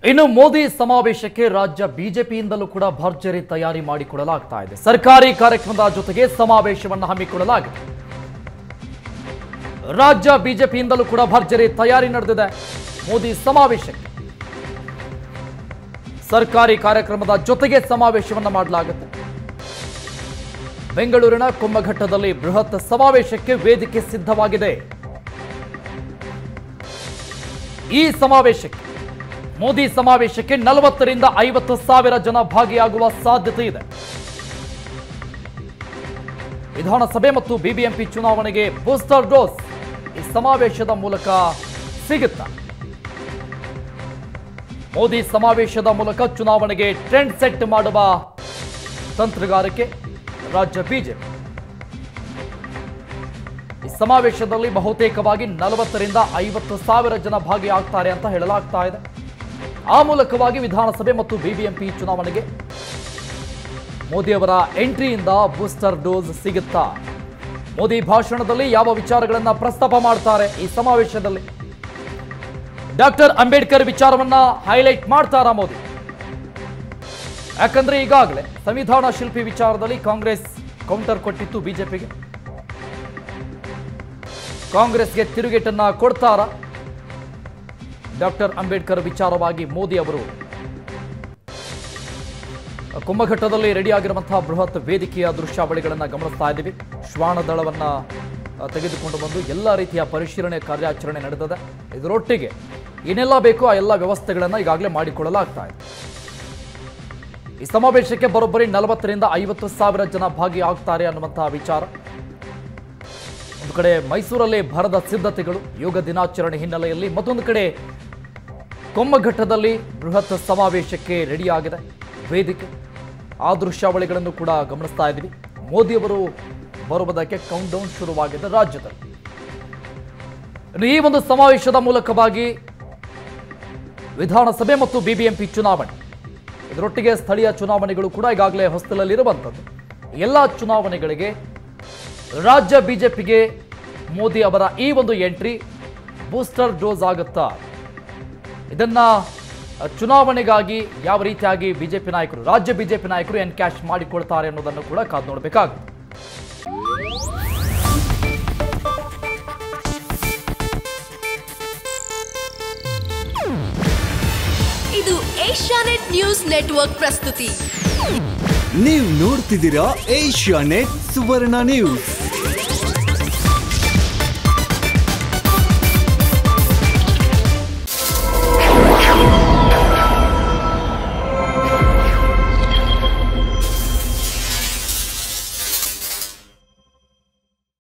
ಇನ್ನು ಮೋದಿ ಸಮಾವೇಶಕ್ಕೆ ರಾಜ್ಯ ಬಿಜೆಪಿಯಿಂದಲೂ ಕೂಡ ಭರ್ಜರಿ ತಯಾರಿ ಮಾಡಿಕೊಳ್ಳಲಾಗ್ತಾ ಇದೆ ಸರ್ಕಾರಿ ಕಾರ್ಯಕ್ರಮದ ಜೊತೆಗೆ ಸಮಾವೇಶವನ್ನು ಹಮ್ಮಿಕೊಳ್ಳಲಾಗಿದೆ ರಾಜ್ಯ ಬಿಜೆಪಿಯಿಂದಲೂ ಕೂಡ ಭರ್ಜರಿ ತಯಾರಿ ನಡೆದಿದೆ ಮೋದಿ ಸಮಾವೇಶಕ್ಕೆ ಸರ್ಕಾರಿ ಕಾರ್ಯಕ್ರಮದ ಜೊತೆಗೆ ಸಮಾವೇಶವನ್ನು ಮಾಡಲಾಗುತ್ತೆ ಬೆಂಗಳೂರಿನ ಕುಮ್ಮಘಟ್ಟದಲ್ಲಿ ಬೃಹತ್ ಸಮಾವೇಶಕ್ಕೆ ವೇದಿಕೆ ಸಿದ್ಧವಾಗಿದೆ ಈ ಸಮಾವೇಶಕ್ಕೆ ಮೋದಿ ಸಮಾವೇಶಕ್ಕೆ ನಲವತ್ತರಿಂದ ಐವತ್ತು ಸಾವಿರ ಜನ ಭಾಗಿಯಾಗುವ ಸಾಧ್ಯತೆ ಇದೆ ವಿಧಾನಸಭೆ ಮತ್ತು ಬಿಬಿಎಂಪಿ ಚುನಾವಣೆಗೆ ಬೂಸ್ಟರ್ ಡೋಸ್ ಈ ಸಮಾವೇಶದ ಮೂಲಕ ಸಿಗುತ್ತಾ ಮೋದಿ ಸಮಾವೇಶದ ಮೂಲಕ ಚುನಾವಣೆಗೆ ಟ್ರೆಂಡ್ ಸೆಟ್ ಮಾಡುವ ತಂತ್ರಗಾರಿಕೆ ರಾಜ್ಯ ಬಿಜೆಪಿ ಈ ಸಮಾವೇಶದಲ್ಲಿ ಬಹುತೇಕವಾಗಿ ನಲವತ್ತರಿಂದ ಐವತ್ತು ಸಾವಿರ ಜನ ಭಾಗಿಯಾಗ್ತಾರೆ ಅಂತ ಹೇಳಲಾಗ್ತಾ ಇದೆ ಆ ಮೂಲಕವಾಗಿ ವಿಧಾನಸಭೆ ಮತ್ತು ಬಿಬಿಎಂಪಿ ಚುನಾವಣೆಗೆ ಮೋದಿಯವರ ಎಂಟ್ರಿಯಿಂದ ಬೂಸ್ಟರ್ ಡೋಸ್ ಸಿಗುತ್ತಾ ಮೋದಿ ಭಾಷಣದಲ್ಲಿ ಯಾವ ವಿಚಾರಗಳನ್ನ ಪ್ರಸ್ತಾಪ ಮಾಡ್ತಾರೆ ಈ ಸಮಾವೇಶದಲ್ಲಿ ಡಾಕ್ಟರ್ ಅಂಬೇಡ್ಕರ್ ವಿಚಾರವನ್ನ ಹೈಲೈಟ್ ಮಾಡ್ತಾರಾ ಮೋದಿ ಯಾಕಂದ್ರೆ ಈಗಾಗಲೇ ಸಂವಿಧಾನ ಶಿಲ್ಪಿ ವಿಚಾರದಲ್ಲಿ ಕಾಂಗ್ರೆಸ್ ಕೌಂಟರ್ ಕೊಟ್ಟಿತ್ತು ಬಿಜೆಪಿಗೆ ಕಾಂಗ್ರೆಸ್ಗೆ ತಿರುಗೇಟನ್ನ ಕೊಡ್ತಾರಾ ಡಾಕ್ಟರ್ ಅಂಬೇಡ್ಕರ್ ವಿಚಾರವಾಗಿ ಮೋದಿ ಅವರು ಕುಂಭಘಟ್ಟದಲ್ಲಿ ರೆಡಿಯಾಗಿರುವಂತಹ ಬೃಹತ್ ವೇದಿಕೆಯ ದೃಶ್ಯಾವಳಿಗಳನ್ನು ಗಮನಿಸ್ತಾ ಇದ್ದೀವಿ ಶ್ವಾನ ದಳವನ್ನ ಆ, ತೆಗೆದುಕೊಂಡು ಬಂದು ಎಲ್ಲ ರೀತಿಯ ಪರಿಶೀಲನೆ ಕಾರ್ಯಾಚರಣೆ ನಡೆದಿದೆ ಇದರೊಟ್ಟಿಗೆ ಏನೆಲ್ಲ ಬೇಕೋ ಆ ಎಲ್ಲ ವ್ಯವಸ್ಥೆಗಳನ್ನು ಈಗಾಗಲೇ ಮಾಡಿಕೊಳ್ಳಲಾಗ್ತಾ ಇದೆ ಈ ಸಮಾವೇಶಕ್ಕೆ ಬರೋಬ್ಬರಿ ನಲವತ್ತರಿಂದ ಐವತ್ತು ಸಾವಿರ ಜನ ಭಾಗಿಯಾಗ್ತಾರೆ ಅನ್ನುವಂತಹ ವಿಚಾರ ಒಂದು ಕಡೆ ಮೈಸೂರಲ್ಲಿ ಭರದ ಸಿದ್ಧತೆಗಳು ಯೋಗ ದಿನಾಚರಣೆ ಹಿನ್ನೆಲೆಯಲ್ಲಿ ಮತ್ತೊಂದು ಕಡೆ ಕೊಮ್ಮಘಟ್ಟದಲ್ಲಿ ಬೃಹತ್ ಸಮಾವೇಶಕ್ಕೆ ರೆಡಿಯಾಗಿದೆ ವೇದಿಕೆ ಆ ದೃಶ್ಯಾವಳಿಗಳನ್ನು ಕೂಡ ಗಮನಿಸ್ತಾ ಇದ್ವಿ ಮೋದಿಯವರು ಬರುವುದಕ್ಕೆ ಕೌಂಟ್ ಡೌನ್ ಶುರುವಾಗಿದೆ ರಾಜ್ಯದಲ್ಲಿ ಇನ್ನು ಈ ಒಂದು ಸಮಾವೇಶದ ಮೂಲಕವಾಗಿ ವಿಧಾನಸಭೆ ಮತ್ತು ಬಿಬಿಎಂಪಿ ಚುನಾವಣೆ ಇದರೊಟ್ಟಿಗೆ ಸ್ಥಳೀಯ ಚುನಾವಣೆಗಳು ಕೂಡ ಈಗಾಗಲೇ ಹೊಸ್ತಲಲ್ಲಿರುವಂಥದ್ದು ಎಲ್ಲ ಚುನಾವಣೆಗಳಿಗೆ ರಾಜ್ಯ ಬಿಜೆಪಿಗೆ ಮೋದಿ ಅವರ ಈ ಒಂದು ಎಂಟ್ರಿ ಬೂಸ್ಟರ್ ಡೋಸ್ ಆಗುತ್ತಾ ಇದನ್ನ ಅ, ಚುನಾವಣೆಗಾಗಿ ಯಾವ ರೀತಿಯಾಗಿ ಬಿಜೆಪಿ ನಾಯಕರು ರಾಜ್ಯ ಬಿಜೆಪಿ ನಾಯಕರು ಎನ್ಕ್ಯಾಶ್ ಮಾಡಿಕೊಳ್ತಾರೆ ಅನ್ನೋದನ್ನು ಕೂಡ ಕಾದು ನೋಡಬೇಕಾಗುತ್ತೆ ಇದು ಏಷ್ಯಾನೆಟ್ ನ್ಯೂಸ್ ನೆಟ್ವರ್ಕ್ ಪ್ರಸ್ತುತಿ ನೀವು ನೋಡ್ತಿದ್ದೀರಾ ಏಷ್ಯಾ ನೆಟ್ ಸುವರ್ಣ ನ್ಯೂಸ್